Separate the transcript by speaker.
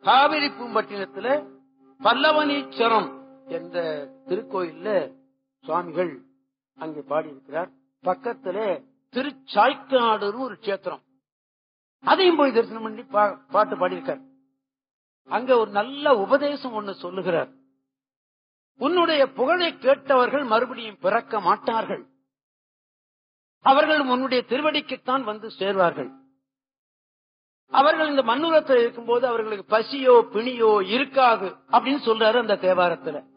Speaker 1: காவிரி பூம்பட்டினத்துல பல்லவனீச்சரம் என்ற திருக்கோயில்ல சுவாமிகள் அங்கே பாடியிருக்கிறார் பக்கத்துல திருச்சாய்க்காடுன்னு ஒரு கஷேத்திரம் அதையும் போய் தரிசனம் பண்ணி பா- பாட்டு பாடியிருக்கார் அங்க ஒரு நல்ல உபதேசம் ஒண்ணு சொல்லுகிறார் உன்னுடைய புகழை கேட்டவர்கள் மறுபடியும் பிறக்க மாட்டார்கள் அவர்கள் உன்னுடைய திருவடிக்குத்தான் வந்து சேர்வார்கள் அவர்கள் இந்த மண்ணுலத்தில் இருக்கும்போது அவர்களுக்கு பசியோ பிணியோ இருக்காது அப்படின்னு சொல்றாரு அந்த தேவாரத்துல